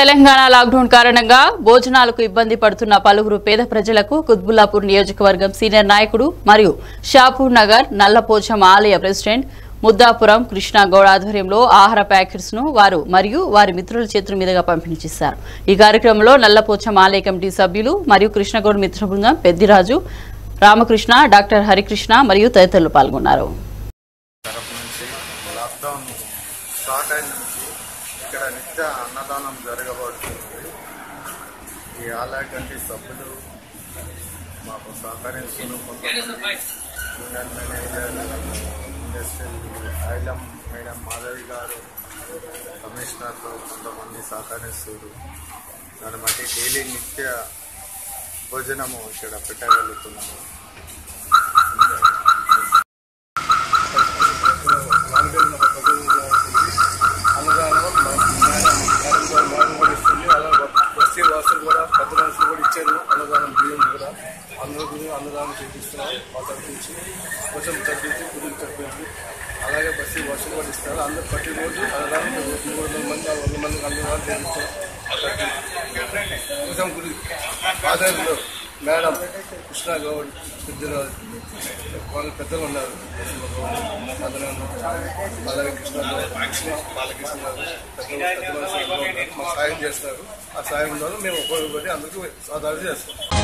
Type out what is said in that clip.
Telangana lockdown కారణంగా భోజనాలకు ఇబ్బంది పడుతున్న పలువురు పేద ప్రజలకు కుత్బుల్లాపూర్ నియోజకవర్గం సీనియర్ నాయకుడు మరియు షాపూర్ నగర్ నల్లపోచం ఆలయ ప్రెసిడెంట్ ముద్దాపురం కృష్ణగౌడ్ ఆధ్వర్యంలో ఆహార ప్యాకెట్స్ ను వారు మరియు వారి మిత్రుల చేతుల మీదుగా పంపిణీ చేశారు ఈ కార్యక్రమంలో నల్లపోచం ఆలయ కమిటీ సభ్యులు మరియు కృష్ణగౌడ్ మిత్ర బృందం పెద్దిరాజు రామకృష్ణ డాక్టర్ హరికృష్ణ మరియు తదితరులు పాల్గొన్నారు తరపు నుంచి లాక్డౌన్ స్టార్ట్ అయిన నుంచి ఇక్కడ నిత్య అన్నదానం జరగబడుతుంది ఈ ఆలయ కమిటీ సభ్యులు మాకు సహకరిస్తున్న కొంతమంది యూనియన్ మేనేజర్ ఇండస్ట్రియల్ ఐలం మేడం మాధవి గారు కమిషనర్లు కొంతమంది సహకరిస్తారు దాన్ని బట్టి డైలీ నిత్య భోజనము ఇక్కడ పెట్టగలుగుతున్నాము అన్నదానం మేడం మేడం మేడం కూడా ఇస్తుంది అలా బస్తీ వాసులు కూడా పెద్ద మనుషులు కూడా ఇచ్చారు అన్నదానం బియ్యం కూడా అందరూ అన్నదానం చేపిస్తున్నారు మా తరఫు నుంచి కొంచెం తగ్గించి గురించి తగ్గించి అలాగే బస్తీ వాసులు కూడా ఇస్తారు అందరూ ప్రతిరోజు అన్నదానం మూడు వందల మంది నాలుగు వందల మందికి అన్నదానం చేపిస్తారు కొంచెం గురి ఆదాయంలో మేడం కృష్ణ గౌడ్ పెద్దలు వాళ్ళు పెద్దలు ఉన్నారు అదనంగా అలాగే కృష్ణ గౌడ్ కృష్ణ బాలకృష్ణ గారు పెద్దలు పెద్ద మనుషులు అందరూ ఉన్నారు. మాకు సాయం చేస్తారు ఆ సాయం ద్వారా మేము ఒక్కొక్కటి అందరికీ ఆధారం చేస్తాం